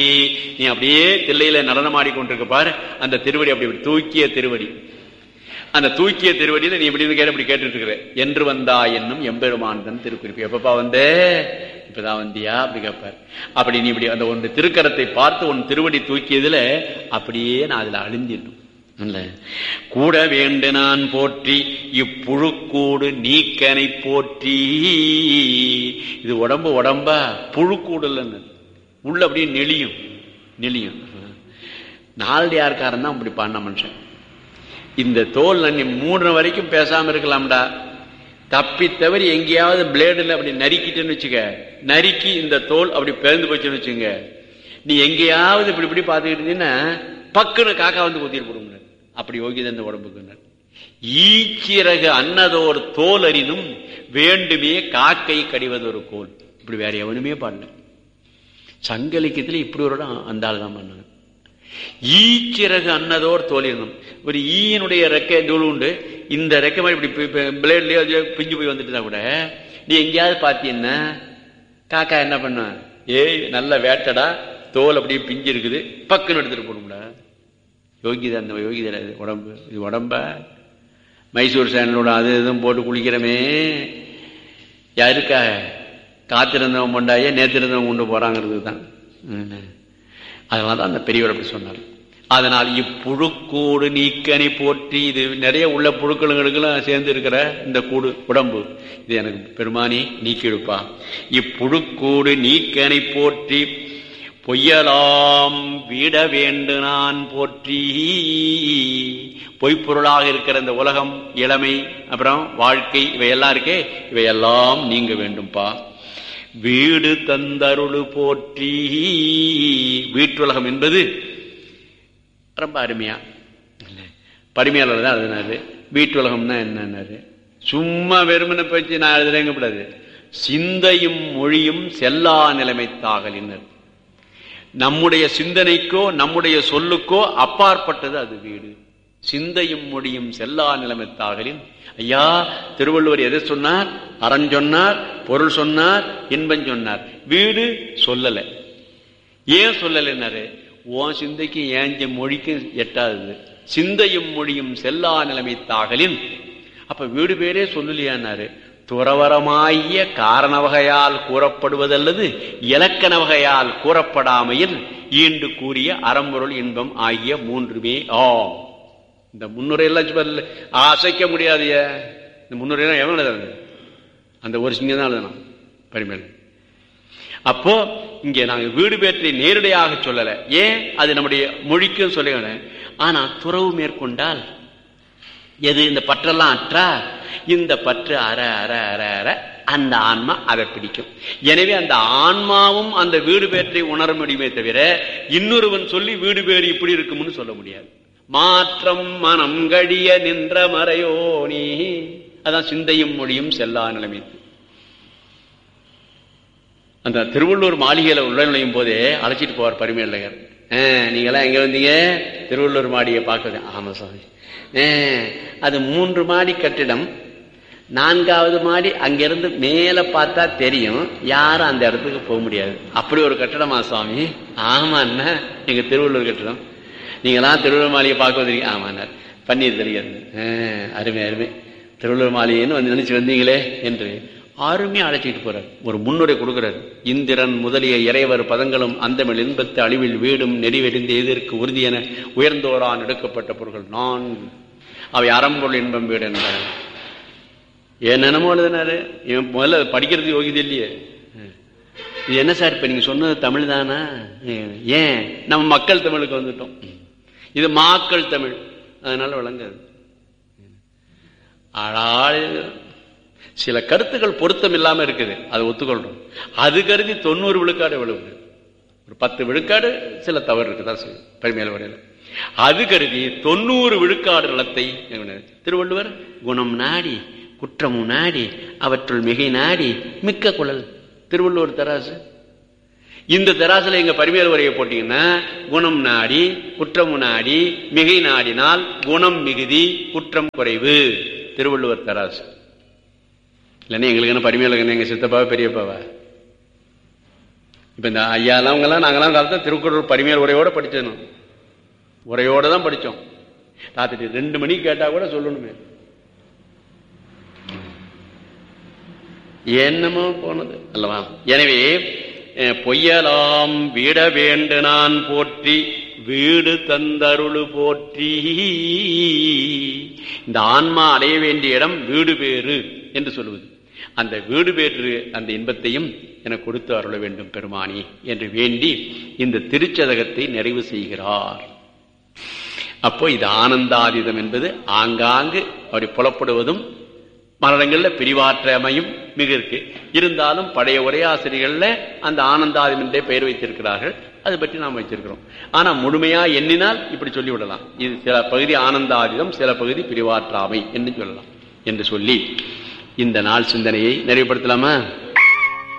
நீ அப்படியே தில்லையில நடனமாடி கொண்டிருக்க பாரு அந்த திருவடி அப்படி இப்படி தூக்கிய திருவடி அந்த தூக்கிய திருவடியில நீ இப்படி கேட்டு இப்படி கேட்டுட்டு இருக்கிற என்று வந்தா என்னும் எம்பெருமான் தன் திருக்குறிப்பு எப்பப்பா வந்தே இப்பதான் வந்தியா அப்படி கேட்பார் அப்படி நீ இப்படி அந்த ஒன்று திருக்கரத்தை பார்த்து உன் திருவடி தூக்கியதுல அப்படியே நான் அதுல அழிஞ்சிடணும் இல்ல கூட வேண்டு நான் போற்றி இப்புழுக்கூடு நீக்கனை போற்றி இது உடம்பு உடம்பா புழுக்கூடு இல்லைன்னு உள்ள அப்படியே நெளியும் நெளியும் நாலடியார்காரன் தான் அப்படி பண்ண மனுஷன் இந்த தோல் நீ மூணு வரைக்கும் பேசாம இருக்கலாம்டா தப்பி தவறி எங்கேயாவது பிளேடுல அப்படி நறுக்கிட்டேன்னு வச்சுக்க நறுக்கி இந்த தோல் அப்படி பிறந்து போச்சுன்னு வச்சுங்க நீ எங்கேயாவது இப்படி இப்படி பார்த்துக்கிட்டு இருந்தீங்கன்னா பக்குன்னு காக்கா வந்து குத்திட்டு போடுங்க அப்படி யோகித இந்த உடம்புக்கு ஈச்சிறகு அன்னதோர் தோல் அறினும் வேண்டுமே காக்கை கடிவது ஒரு கோல் இப்படி வேற எவனுமே பாடல சங்கலிக்கத்துல இப்படி ஒரு இடம் அந்த ஆள் தான் பண்ணாங்க ஈச்சிறகு அன்னதோர் தோலினும் ஒரு ஈயனுடைய ரெக்கை தூள் உண்டு இந்த ரெக்கை மாதிரி இப்படி பிளேட்லயோ பிஞ்சு போய் வந்துட்டு கூட நீ எங்கேயாவது பாத்தீங்கன்னா காக்கா என்ன பண்ண ஏய் நல்ல வேட்டடா தோல் அப்படியே பிஞ்சு இருக்குது பக்குன்னு எடுத்துட்டு போடும்டா யோகிதை அந்த யோகிதை இது உடம்பு இது உடம்ப மைசூர் சேனலோட அது இதுவும் போட்டு குளிக்கிறமே யாருக்காக காத்திருந்தவன் கொண்டாயே நேத்திருந்தவன் கொண்டு போறாங்கிறது தான் அதனால தான் அந்த பெரியவர் அப்படி சொன்னார் அதனால் இப்புழுக்கூடு நீக்கனை போற்றி இது நிறைய உள்ள புழுக்களுங்களுக்கெல்லாம் சேர்ந்து இருக்கிற இந்த கூடு உடம்பு இது எனக்கு பெருமானி நீக்கிடுப்பா இப்புழுக்கூடு நீக்கனை போற்றி பொய்யலாம் விட வேண்டு நான் போற்றி பொய்ப்பொருளாக இருக்கிற இந்த உலகம் இளமை அப்புறம் வாழ்க்கை இவையெல்லாம் இருக்கே இவையெல்லாம் நீங்க வேண்டும்பா வீடு தந்தருளு போற்றி வீட்டுலகம் என்பது ரொம்ப அருமையா பரிமையாளர் தான் எழுதினாரு வீட்டுலகம்னா என்னன்னாரு சும்மா வெறுமனை பேச்சு நான் எழுதுறேங்க கூடாது சிந்தையும் மொழியும் செல்லா நிலைமை தாகலினர் நம்முடைய சிந்தனைக்கோ நம்முடைய சொல்லுக்கோ அப்பாற்பட்டது அது வீடு சிந்தையும் மொழியும் செல்லா நிலைமைத்தாகலின் ஐயா திருவள்ளுவர் எதை சொன்னார் அறம் சொன்னார் பொருள் சொன்னார் இன்பம் சொன்னார் வீடு சொல்லல ஏன் சொல்லலைன்னாரு உன் சிந்தைக்கு ஏஞ்ச மொழிக்கு எட்டாதது சிந்தையும் மொழியும் செல்லா நிலைமைத்தாகலின் அப்ப வீடு பேரே சொல்லலையானாரு துறவரமாகிய காரண வகையால் கூறப்படுவதல்லது இலக்கண வகையால் கூறப்படாமையில் ஈண்டு கூறிய அறம்பொருள் இன்பம் ஆகிய மூன்றுமே ஆம் இந்த முன்னுரையெல்லாம் அசைக்க முடியாதைய இந்த முன்னுரையெல்லாம் எவன் எழுதுறது அந்த ஒரு சிங்கம் தான் எழுதணும் பரிமேல் அப்போ இங்கே நாங்க வீடு பேற்றை நேரடியாக சொல்லல ஏன் அது நம்முடைய மொழிக்கும் சொல்ல ஆனா துறவு மேற்கொண்டால் எது இந்த பற்றெல்லாம் அற்றா இந்த பற்று அற அற அற அற அந்த ஆன்மா அதை பிடிக்கும் எனவே அந்த ஆன்மாவும் அந்த வீடு பேற்றை உணர முடியுமே தவிர இன்னொருவன் சொல்லி வீடு பேறு இப்படி இருக்கும்னு சொல்ல முடியாது மாற்றம் மனம் கழிய நின்ற மறையோனி அதான் சிந்தையும் மொழியும் செல்லா நிலைமை அந்த திருவள்ளூர் மாளிகையில உள்ள நுழையும் போதே அழைச்சிட்டு போவார் பரிமையழகர் நீங்களாம் எங்க வந்தீங்க திருவள்ளூர் மாடியை பார்க்கறது ஆமா சாமி அது மூன்று மாடி கட்டிடம் நான்காவது மாடி அங்கிருந்து மேல பார்த்தா தெரியும் யாரும் அந்த இடத்துக்கு போக முடியாது அப்படி ஒரு கட்டடமா சுவாமி ஆமா என்ன எங்க திருவள்ளூர் கட்டிடம் நீங்களாம் திருவள்ளூர் மாளிகை பார்க்க வந்தீங்க ஆமாண்ணார் பன்னீர் தெரியாது அருமை அருமை திருவள்ளூர் மாளிகைன்னு வந்து நினைச்சு வந்தீங்களே என்று அருமையா அழைச்சிட்டு போறார் ஒரு முன்னுரை கொடுக்கிறார் இந்திரன் முதலிய இறைவர் பதங்களும் அந்தமிழ் இன்பத்து அழிவில் வீடும் நெறிவெறிந்து எதிர்க்கு உறுதி என உயர்ந்தோரான் எடுக்கப்பட்ட பொருள்கள் நான் அவை அறம்பொருள் இன்பம் வீடு என்றார் என்னென்னமோ எழுதினாரு இவன் முதல்ல படிக்கிறது யோகிது இல்லையே இது என்ன சார் இப்ப நீங்க சொன்னது தமிழ் தானா ஏன் நம்ம மக்கள் தமிழுக்கு வந்துட்டோம் இது மாக்கள் தமிழ் அதனால விளங்காது ஆளாள் சில கருத்துக்கள் பொருத்தம் இல்லாம இருக்குது அதை ஒத்துக்கொள்றோம் அது கருதி தொண்ணூறு விழுக்காடு விழுவுது ஒரு பத்து விழுக்காடு சில தவறு இருக்குதான் செய்யும் பரிமையில வரையில அது கருதி தொண்ணூறு விழுக்காடு நிலத்தை திருவள்ளுவர் குணம் நாடி குற்றமும் நாடி அவற்றுள் மிகை நாடி மிக்க குழல் திருவள்ளுவர் தராசு இந்த தராசுல எங்க பரிமையல் உரையை போட்டீங்கன்னா குணம் நாடி குற்றம் நாடி மிகை நாடினால் குணம் மிகுதி குற்றம் குறைவு திருவள்ளுவர் தராசு இல்லைன்னா எங்களுக்கு என்ன பரிமையல் எங்க சித்தப்பாவா பெரியப்பாவா இப்ப இந்த ஐயாலாம் அவங்கெல்லாம் நாங்கெல்லாம் காலத்தில் திருக்குறள் பரிமையல் உரையோட படிச்சோம் உரையோட தான் படிச்சோம் ராத்திரி ரெண்டு மணிக்கு கேட்டா கூட சொல்லணுமே என்னமோ போனது அல்லவா எனவே அஹ், பொய்யலாம் விட வேண்டு நான் போற்றி வீடு தந்தருளு போற்றி இந்த ஆன்மா அடைய வேண்டிய இடம் வீடு பேறு என்று சொல்லுவது அந்த வீடு பேற்று அந்த இன்பத்தையும் எனக்கு கொடுத்து அருள வேண்டும் பெருமானி என்று வேண்டி இந்த திருச்சதகத்தை நிறைவு செய்கிறார் அப்போ இது ஆனந்தாதீதம் என்பது ஆங்காங்கு அப்படி புலப்படுவதும் மரணங்கள்ல பிரிவாற்றமையும் மிக இருக்கு இருந்தாலும் பழைய உரையாசிரியர்கள்ல அந்த ஆனந்தாதம் என்றே பெயர் வைத்திருக்கிறார்கள் அது பற்றி நாம் வச்சிருக்கிறோம் ஆனா முழுமையா எண்ணினால் இப்படி சொல்லி விடலாம் இது சில பகுதி ஆனந்தாதீதம் சில பகுதி பிரிவாற்றாமை என்று சொல்லலாம் என்று சொல்லி இந்த நாள் சிந்தனையை நிறைவுபடுத்தலாமா